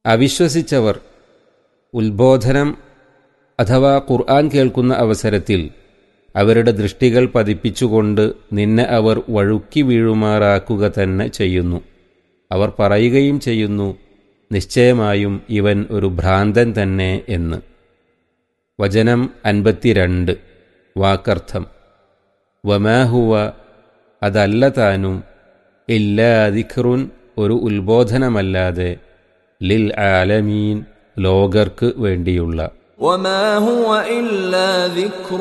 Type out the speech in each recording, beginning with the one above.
അവിശ്വസിച്ചവർ ഉത്ബോധനം അഥവാ ഖുർആൻ കേൾക്കുന്ന അവസരത്തിൽ അവരുടെ ദൃഷ്ടികൾ പതിപ്പിച്ചുകൊണ്ട് നിന്നെ അവർ വഴുക്കി വീഴുമാറാക്കുക തന്നെ ചെയ്യുന്നു അവർ പറയുകയും ചെയ്യുന്നു നിശ്ചയമായും ഇവൻ ഒരു ഭ്രാന്തൻ തന്നെ എന്ന് വചനം അൻപത്തിരണ്ട് വാക്കർത്ഥം വമാഹുവ അതല്ല താനും ഇല്ലാദിഖറുൻ ഒരു ഉത്ബോധനമല്ലാതെ ലിൽ ആലമീൻ ലോകർക്ക് വേണ്ടിയുള്ള وما هو إلا ذكر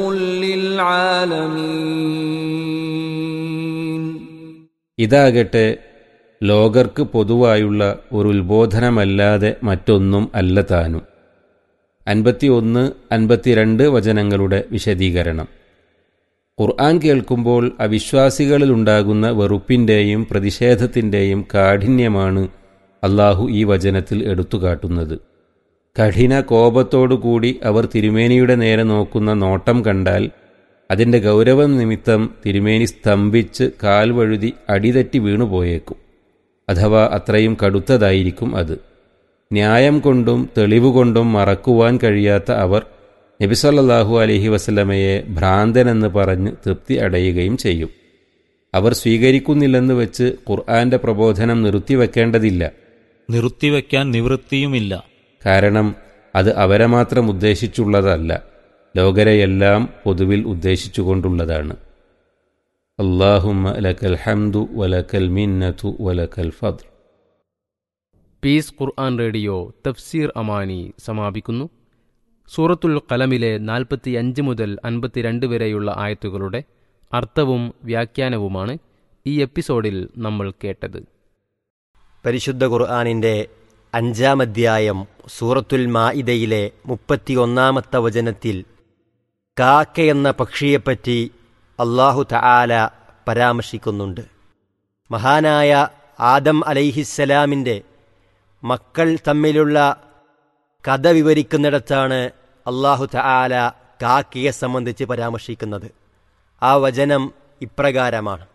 للعالمين ഇതാകട്ടെ ലോകർക്ക് പൊതുവായുള്ള ഒരു ഉത്ബോധനമല്ലാതെ മറ്റൊന്നും അല്ല താനും അൻപത്തിയൊന്ന് അൻപത്തിരണ്ട് വചനങ്ങളുടെ വിശദീകരണം ഖുർആൻ കേൾക്കുമ്പോൾ അവിശ്വാസികളിലുണ്ടാകുന്ന വെറുപ്പിൻ്റെയും പ്രതിഷേധത്തിൻ്റെയും കാഠിന്യമാണ് അള്ളാഹു ഈ വചനത്തിൽ എടുത്തുകാട്ടുന്നത് കഠിന കോപത്തോടുകൂടി അവർ തിരുമേനിയുടെ നേരെ നോക്കുന്ന നോട്ടം കണ്ടാൽ അതിൻ്റെ ഗൗരവം നിമിത്തം തിരുമേനി സ്തംഭിച്ച് കാൽ വഴുതി അടിതെറ്റി വീണുപോയേക്കും അഥവാ അത്രയും കടുത്തതായിരിക്കും അത് ന്യായം കൊണ്ടും തെളിവുകൊണ്ടും മറക്കുവാൻ കഴിയാത്ത അവർ നബിസല്ലാഹു അലഹി വസല്ലമയെ ഭ്രാന്തനെന്ന് പറഞ്ഞ് തൃപ്തി അടയുകയും ചെയ്യും അവർ സ്വീകരിക്കുന്നില്ലെന്ന് വെച്ച് ഖുർആന്റെ പ്രബോധനം നിർത്തിവെക്കേണ്ടതില്ല നിർത്തിവെക്കാൻ നിവൃത്തിയുമില്ല കാരണം അത് അവരെ മാത്രം ഉദ്ദേശിച്ചുള്ളതല്ല ലോകരെയെല്ലാം പൊതുവിൽ ഉദ്ദേശിച്ചുകൊണ്ടുള്ളതാണ് അള്ളാഹുമ്മ ലക്കൽ ഹംദു വലക്കൽ മിന്നതു വലക്കൽ ഫദ്ർ പീസ് ഖുർആൻ റേഡിയോ തഫ്സീർ അമാനി സമാപിക്കുന്നു സൂറത്തുൽ കലമിലെ നാൽപ്പത്തിയഞ്ച് മുതൽ അൻപത്തിരണ്ട് വരെയുള്ള ആയത്തുകളുടെ അർത്ഥവും വ്യാഖ്യാനവുമാണ് ഈ എപ്പിസോഡിൽ നമ്മൾ കേട്ടത് പരിശുദ്ധ ഖുർആാനിൻ്റെ അഞ്ചാം അധ്യായം സൂറത്തുൽ മാഇദയിലെ മുപ്പത്തിയൊന്നാമത്തെ വചനത്തിൽ കാക്കയെന്ന പക്ഷിയെപ്പറ്റി അള്ളാഹു തആല പരാമർശിക്കുന്നുണ്ട് മഹാനായ ആദം അലൈഹിസ്സലാമിൻ്റെ മക്കൾ തമ്മിലുള്ള കഥ വിവരിക്കുന്നിടത്താണ് അള്ളാഹു തആല കാക്കയെ സംബന്ധിച്ച് പരാമർശിക്കുന്നത് ആ വചനം ഇപ്രകാരമാണ്